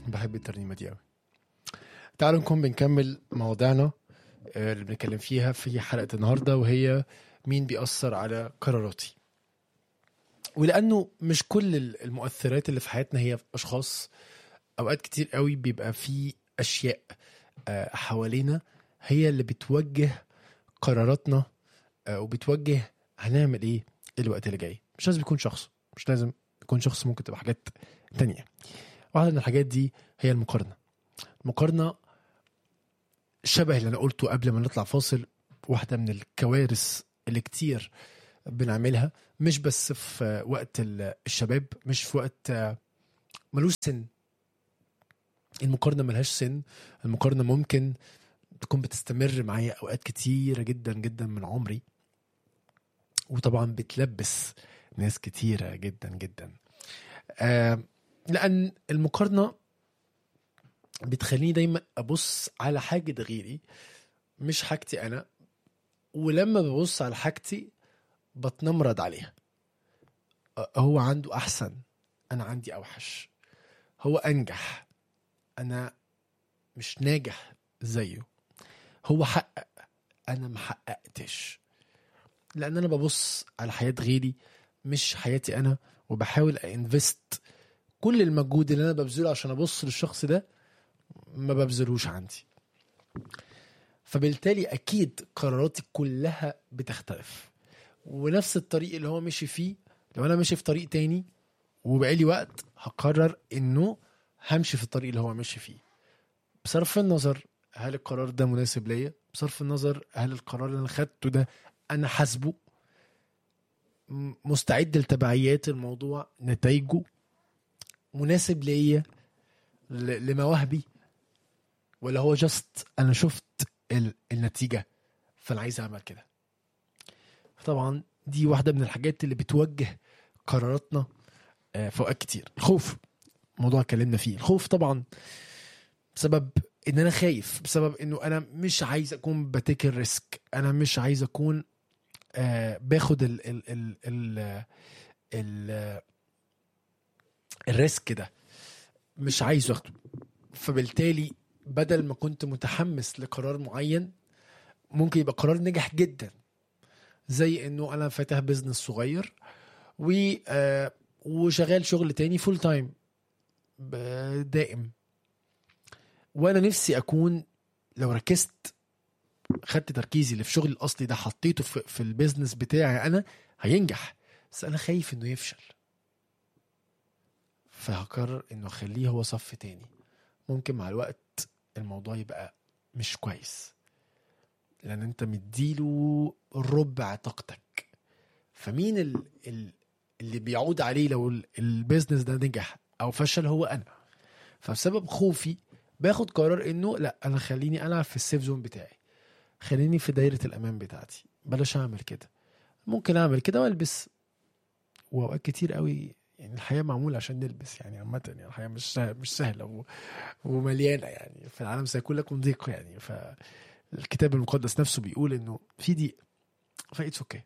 بحب الترنيمه دي قوي تعالوا نكون بنكمل مواضيعنا آه، اللي بنتكلم فيها في حلقه النهارده وهي مين بيأثر على قراراتي ولانه مش كل المؤثرات اللي في حياتنا هي اشخاص اوقات كتير قوي بيبقى في اشياء آه، حوالينا هي اللي بتوجه قراراتنا آه، وبتوجه هنعمل ايه الوقت اللي جاي مش لازم يكون شخص مش لازم يكون شخص ممكن تبقى حاجات تانية واحدة من الحاجات دي هي المقارنة المقارنة شبه اللي أنا قلته قبل ما نطلع فاصل واحدة من الكوارث اللي كتير بنعملها مش بس في وقت ال- الشباب مش في وقت آه، ملوش سن المقارنة ملهاش سن المقارنة ممكن تكون بتستمر معايا أوقات كتيرة جدا جدا من عمري وطبعا بتلبس ناس كتيرة جدا جدا آه لأن المقارنة بتخليني دايما أبص على حاجة غيري مش حاجتي أنا ولما ببص على حاجتي بتنمرض عليها آه، هو عنده أحسن أنا عندي أوحش هو أنجح أنا مش ناجح زيه هو حقق أنا محققتش لأن أنا ببص على حياة غيري مش حياتي أنا وبحاول انفست كل المجهود اللي انا ببذله عشان ابص للشخص ده ما ببذلوش عندي فبالتالي اكيد قراراتي كلها بتختلف ونفس الطريق اللي هو مشي فيه لو انا ماشي في طريق تاني وبقالي وقت هقرر انه همشي في الطريق اللي هو ماشي فيه بصرف النظر هل القرار ده مناسب ليا بصرف النظر هل القرار اللي انا خدته ده انا حاسبه م- مستعد لتبعيات الموضوع نتائجه مناسب ليا ل- لمواهبي ولا هو جاست انا شفت ال- النتيجه فانا عايز اعمل كده طبعا دي واحده من الحاجات اللي بتوجه قراراتنا آه، في اوقات كتير الخوف موضوع اتكلمنا فيه الخوف طبعا بسبب ان انا خايف بسبب انه انا مش عايز اكون بتيك الريسك انا مش عايز اكون آه باخد ال ال ال ال ال الريسك ده مش عايز اخده فبالتالي بدل ما كنت متحمس لقرار معين ممكن يبقى قرار نجح جدا زي انه انا فاتح بزنس صغير و آه وشغال شغل تاني فول تايم دائم وانا نفسي اكون لو ركزت خدت تركيزي اللي في شغلي الاصلي ده حطيته في, في البيزنس بتاعي انا هينجح بس انا خايف انه يفشل فهقرر انه اخليه هو صف تاني ممكن مع الوقت الموضوع يبقى مش كويس لان انت مديله ربع طاقتك فمين ال ال اللي بيعود عليه لو ال- البيزنس ده نجح او فشل هو انا فبسبب خوفي باخد قرار انه لا انا خليني العب في السيف زون بتاعي خليني في دايره الامان بتاعتي بلاش اعمل كده ممكن اعمل كده والبس واوقات كتير قوي يعني الحياه معموله عشان نلبس يعني عامه يعني الحياه مش سهل مش سهله و... ومليانه يعني في العالم سيكون لكم ضيق يعني فالكتاب المقدس نفسه بيقول انه في ضيق فايتس اوكي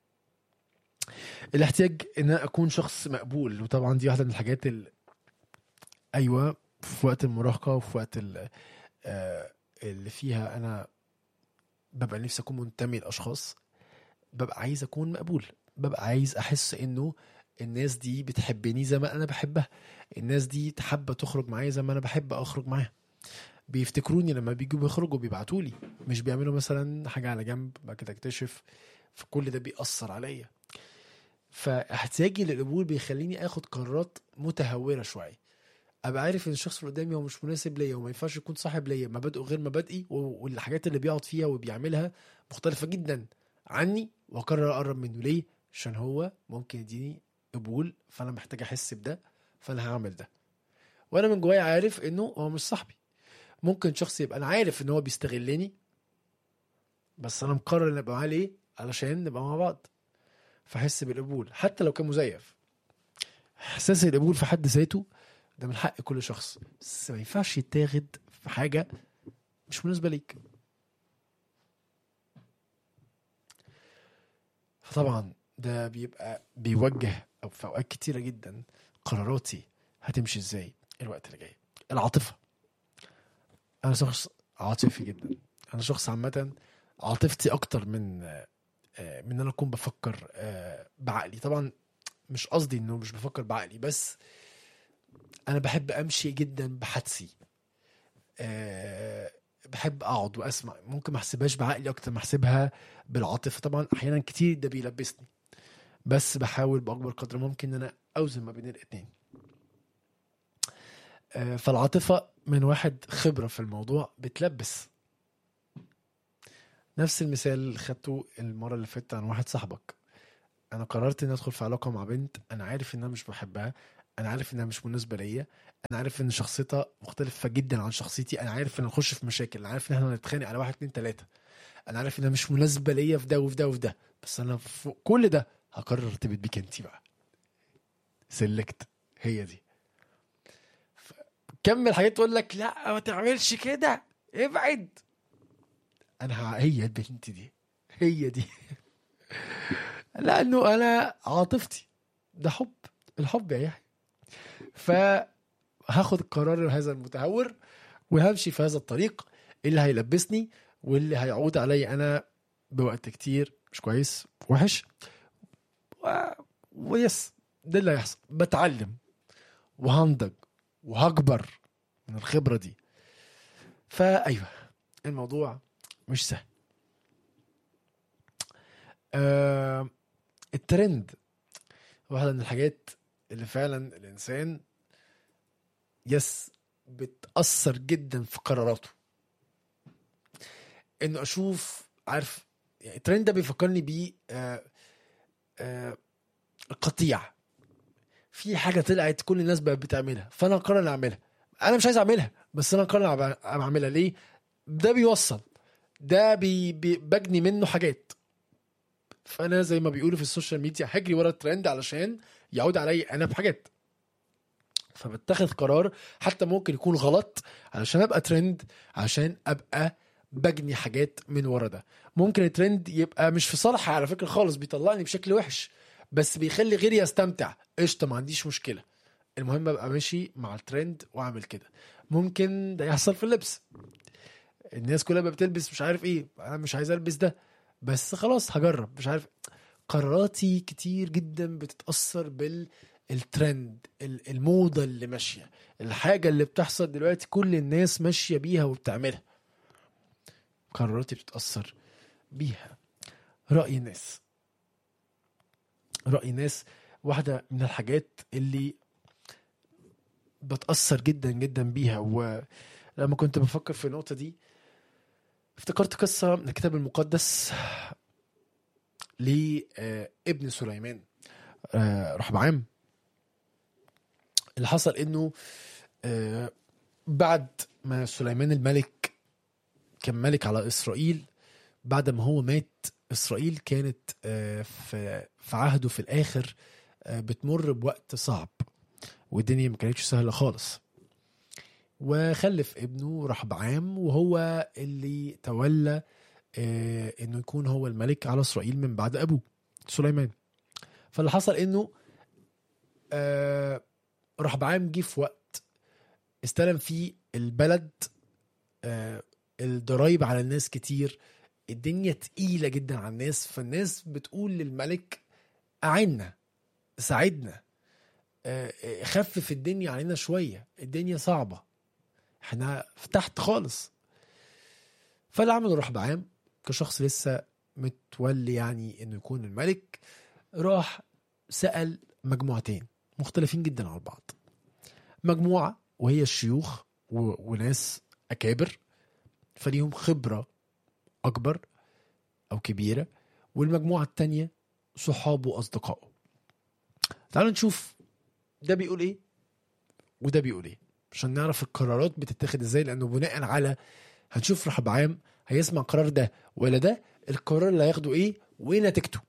الاحتياج ان انا اكون شخص مقبول وطبعا دي واحده من الحاجات اللي ايوه في وقت المراهقه وفي وقت ال- آه، اللي فيها انا ببقى نفسي اكون منتمي لاشخاص ببقى عايز اكون مقبول ببقى عايز احس انه الناس دي بتحبني زي ما انا بحبها الناس دي حابه تخرج معايا زي ما انا بحب اخرج معاها بيفتكروني لما بيجوا بيخرجوا بيبعتوا لي مش بيعملوا مثلا حاجه على جنب بعد كده اكتشف فكل ده بيأثر عليا فاحتياجي للقبول بيخليني اخد قرارات متهوره شويه ابقى عارف ان الشخص اللي قدامي هو مش مناسب ليا وما ينفعش يكون صاحب ليا مبادئه غير مبادئي و- والحاجات اللي بيقعد فيها وبيعملها مختلفه جدا عني واقرر اقرب منه ليه عشان هو ممكن يديني قبول فانا محتاج احس بده فانا هعمل ده وانا من جوايا عارف انه هو مش صاحبي ممكن شخص يبقى انا عارف ان هو بيستغلني بس انا مقرر ان ابقى معاه ليه علشان نبقى مع بعض فاحس بالقبول حتى لو كان مزيف احساس القبول في حد ذاته ده من حق كل شخص بس ما ينفعش يتاخد في حاجه مش مناسبه ليك فطبعا ده بيبقى بيوجه او في اوقات كتيره جدا قراراتي هتمشي ازاي الوقت اللي جاي العاطفه انا شخص عاطفي جدا انا شخص عامه عاطفتي اكتر من آه، من ان انا اكون بفكر آه، بعقلي طبعا مش قصدي انه مش بفكر بعقلي بس انا بحب امشي جدا بحدسي أه بحب اقعد واسمع ممكن ما احسبهاش بعقلي اكتر ما احسبها بالعاطفه طبعا احيانا كتير ده بيلبسني بس بحاول باكبر قدر ممكن ان انا اوزن ما بين الاثنين أه فالعاطفه من واحد خبره في الموضوع بتلبس نفس المثال اللي خدته المره اللي فاتت عن واحد صاحبك انا قررت اني ادخل في علاقه مع بنت انا عارف انها مش بحبها انا عارف انها مش مناسبه ليا انا عارف ان شخصيتها مختلفه جدا عن شخصيتي انا عارف ان نخش في مشاكل انا عارف ان احنا هنتخانق على واحد اتنين تلاته انا عارف انها مش مناسبه ليا في ده وفي ده وفي ده بس انا فوق كل ده هقرر ارتبط بيك انت بقى سلكت هي دي ف- كمل حاجات تقول لك لا ما تعملش كده ابعد انا ه- هي البنت دي هي دي لانه انا عاطفتي ده حب الحب يا يحيى فهاخد القرار هذا المتهور وهمشي في هذا الطريق اللي هيلبسني واللي هيعود علي انا بوقت كتير مش كويس وحش و... ويس ده اللي هيحصل بتعلم وهنضج وهكبر من الخبرة دي فأيوه الموضوع مش سهل آه الترند واحدة من الحاجات اللي فعلا الإنسان يس بتأثر جدا في قراراته إنه أشوف عارف يعني الترند ده بيفكرني بيه آه آه القطيع في حاجة طلعت كل الناس بقت بتعملها فأنا قرر إني أعملها أنا مش عايز أعملها بس أنا قرر إني أعملها ليه؟ ده بيوصل ده بي بي بجني منه حاجات فانا زي ما بيقولوا في السوشيال ميديا هجري ورا الترند علشان يعود علي انا بحاجات فبتخذ قرار حتى ممكن يكون غلط علشان ابقى ترند علشان ابقى بجني حاجات من ورا ده ممكن الترند يبقى مش في صالحي على فكره خالص بيطلعني بشكل وحش بس بيخلي غيري يستمتع قشطه ما عنديش مشكله المهم ابقى ماشي مع الترند واعمل كده ممكن ده يحصل في اللبس الناس كلها بقى بتلبس مش عارف ايه انا مش عايز البس ده بس خلاص هجرب مش عارف قراراتي كتير جدا بتتاثر بالترند الموضه اللي ماشيه الحاجه اللي بتحصل دلوقتي كل الناس ماشيه بيها وبتعملها قراراتي بتتاثر بيها راي الناس راي الناس واحده من الحاجات اللي بتاثر جدا جدا بيها ولما كنت بفكر في النقطه دي افتكرت قصة من الكتاب المقدس لابن سليمان رحبعام اللي حصل انه بعد ما سليمان الملك كان ملك على اسرائيل بعد ما هو مات اسرائيل كانت في في عهده في الاخر بتمر بوقت صعب والدنيا ما كانتش سهله خالص وخلف ابنه رحبعام وهو اللي تولى آه انه يكون هو الملك على اسرائيل من بعد ابوه سليمان فاللي حصل انه آه رحبعام جه في وقت استلم فيه البلد آه الضرايب على الناس كتير الدنيا تقيلة جدا على الناس فالناس بتقول للملك أعنا ساعدنا خفف الدنيا علينا شوية الدنيا صعبة احنا تحت خالص فاللي عمله رحبعام كشخص لسه متولي يعني انه يكون الملك راح سأل مجموعتين مختلفين جدا عن بعض مجموعة وهي الشيوخ و... وناس أكابر فليهم خبرة أكبر أو كبيرة والمجموعة التانية صحابه وأصدقائه تعالوا نشوف ده بيقول إيه وده بيقول إيه عشان نعرف القرارات بتتاخد ازاي لانه بناء على هنشوف رحبعام هيسمع قرار ده ولا ده القرار اللي هياخده ايه وايه نتيجته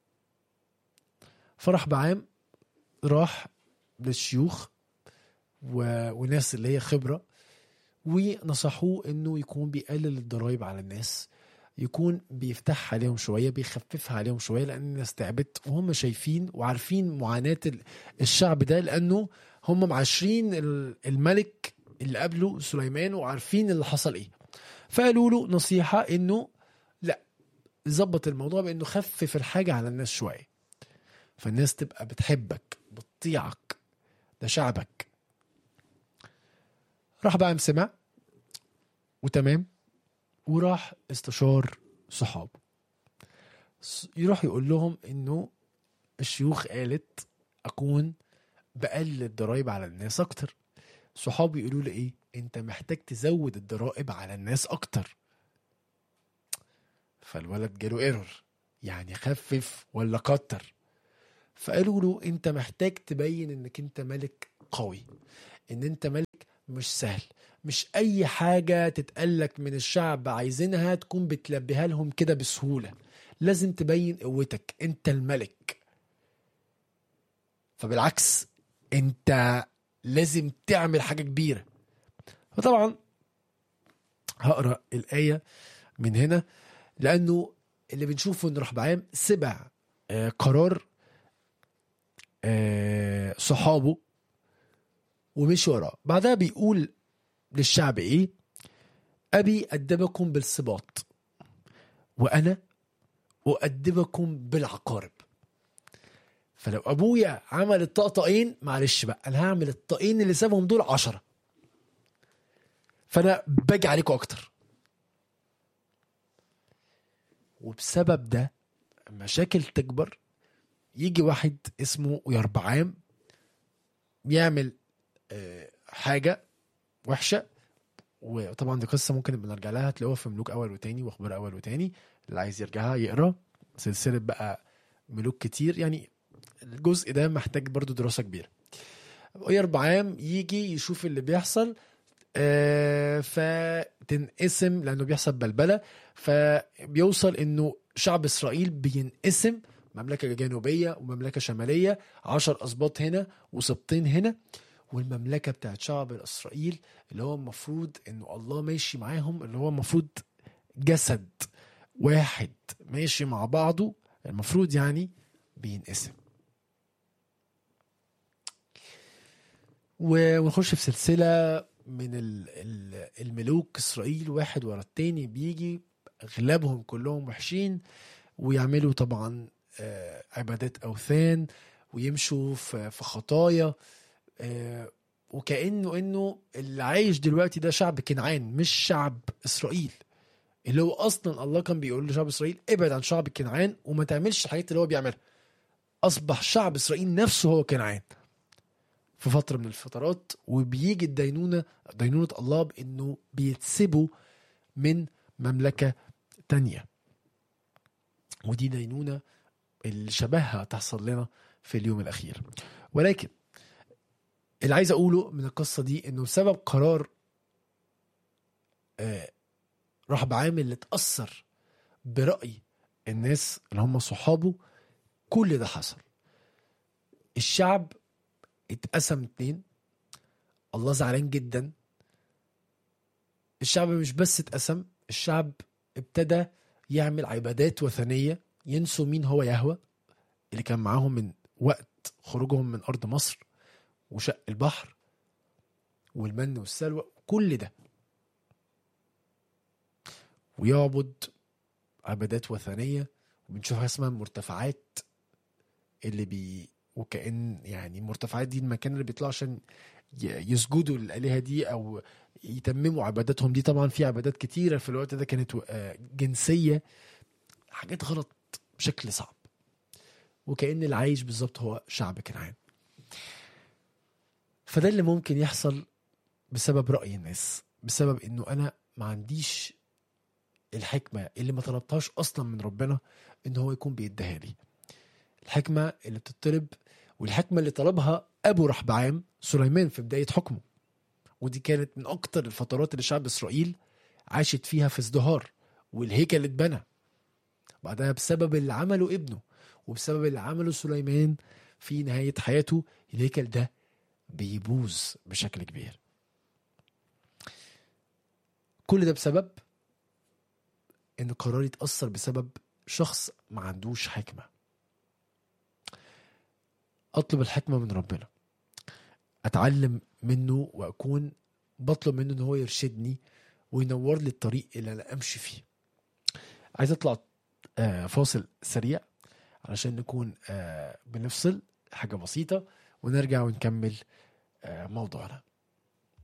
فرحبعام راح للشيوخ و... وناس اللي هي خبره ونصحوه انه يكون بيقلل الضرايب على الناس يكون بيفتحها عليهم شويه بيخففها عليهم شويه لان الناس تعبت وهم شايفين وعارفين معاناه الشعب ده لانه هم معاشرين الملك اللي قابلوا سليمان وعارفين اللي حصل ايه فقالوا له نصيحة انه لا ظبط الموضوع بانه خفف الحاجة على الناس شوية فالناس تبقى بتحبك بتطيعك ده شعبك راح بقى سمع وتمام وراح استشار صحابه س- يروح يقول لهم انه الشيوخ قالت اكون بقلل الضرايب على الناس اكتر صحابي يقولوا لي ايه انت محتاج تزود الضرائب على الناس اكتر فالولد جاله ايرور يعني خفف ولا كتر فقالوا له انت محتاج تبين انك انت ملك قوي ان انت ملك مش سهل مش اي حاجة تتقلك من الشعب عايزينها تكون بتلبيها لهم كده بسهولة لازم تبين قوتك انت الملك فبالعكس انت لازم تعمل حاجة كبيرة فطبعا هقرا الآية من هنا لأنه اللي بنشوفه إن رحبعام سمع آه، قرار آه، صحابه ومشي وراه بعدها بيقول للشعب إيه أبي أدبكم بالسباط وأنا أؤدبكم بالعقارب فلو ابويا عمل الطقطقين معلش بقى انا هعمل الطقين اللي سابهم دول عشرة فانا باجي عليكم اكتر وبسبب ده مشاكل تكبر يجي واحد اسمه يربعام يعمل آه، حاجة وحشة وطبعا دي قصة ممكن نبقى نرجع لها تلاقوها في ملوك أول وتاني وأخبار أول وتاني اللي عايز يرجعها يقرا سلسلة بقى ملوك كتير يعني الجزء ده محتاج برضو دراسة كبيرة يربعام يجي يشوف اللي بيحصل آه، فتنقسم لانه بيحصل بلبله فبيوصل انه شعب اسرائيل بينقسم مملكه جنوبيه ومملكه شماليه عشر اسباط هنا وسبطين هنا والمملكه بتاعت شعب اسرائيل اللي هو المفروض انه الله ماشي معاهم اللي هو المفروض جسد واحد ماشي مع بعضه المفروض يعني بينقسم و- ونخش في سلسله من ال- ال- الملوك اسرائيل واحد ورا التاني بيجي اغلبهم كلهم وحشين ويعملوا طبعا آه، عبادات اوثان ويمشوا في في خطايا آه، وكانه انه اللي عايش دلوقتي ده شعب كنعان مش شعب اسرائيل اللي هو اصلا الله كان بيقول لشعب اسرائيل ابعد عن شعب كنعان وما تعملش الحاجات اللي هو بيعملها اصبح شعب اسرائيل نفسه هو كنعان في فتره من الفترات وبيجي الدينونه دينونه الله بانه بيتسبوا من مملكه تانية ودي دينونه اللي شبهها تحصل لنا في اليوم الاخير ولكن اللي عايز اقوله من القصه دي انه بسبب قرار آه رحب عامل اللي اتاثر براي الناس اللي هم صحابه كل ده حصل الشعب اتقسم اتنين الله زعلان جدا الشعب مش بس اتقسم الشعب ابتدى يعمل عبادات وثنية ينسوا مين هو يهوى اللي كان معاهم من وقت خروجهم من أرض مصر وشق البحر والمن والسلوى كل ده ويعبد عبادات وثنية وبنشوف حاجة اسمها المرتفعات اللي بي وكأن يعني المرتفعات دي المكان اللي بيطلعوا عشان ي- يسجدوا للآلهة دي أو يتمموا عباداتهم دي طبعا في عبادات كتيرة في الوقت ده كانت آه، جنسية حاجات غلط بشكل صعب وكأن اللي عايش بالظبط هو شعب كنعان فده اللي ممكن يحصل بسبب رأي الناس بسبب انه انا ما عنديش الحكمة اللي ما طلبتهاش اصلا من ربنا ان هو يكون بيديها لي الحكمة اللي بتطلب والحكمة اللي طلبها ابو رحبعام سليمان في بداية حكمه ودي كانت من اكتر الفترات اللي شعب اسرائيل عاشت فيها في ازدهار والهيكل اتبنى بعدها بسبب اللي عمله ابنه وبسبب اللي عمله سليمان في نهاية حياته الهيكل ده بيبوظ بشكل كبير كل ده بسبب ان قراري اتأثر بسبب شخص ما عندوش حكمة اطلب الحكمة من ربنا اتعلم منه واكون بطلب منه ان هو يرشدني وينور لي الطريق اللي انا امشي فيه عايز اطلع آه، فاصل سريع علشان نكون آه، بنفصل حاجه بسيطه ونرجع ونكمل آه، موضوعنا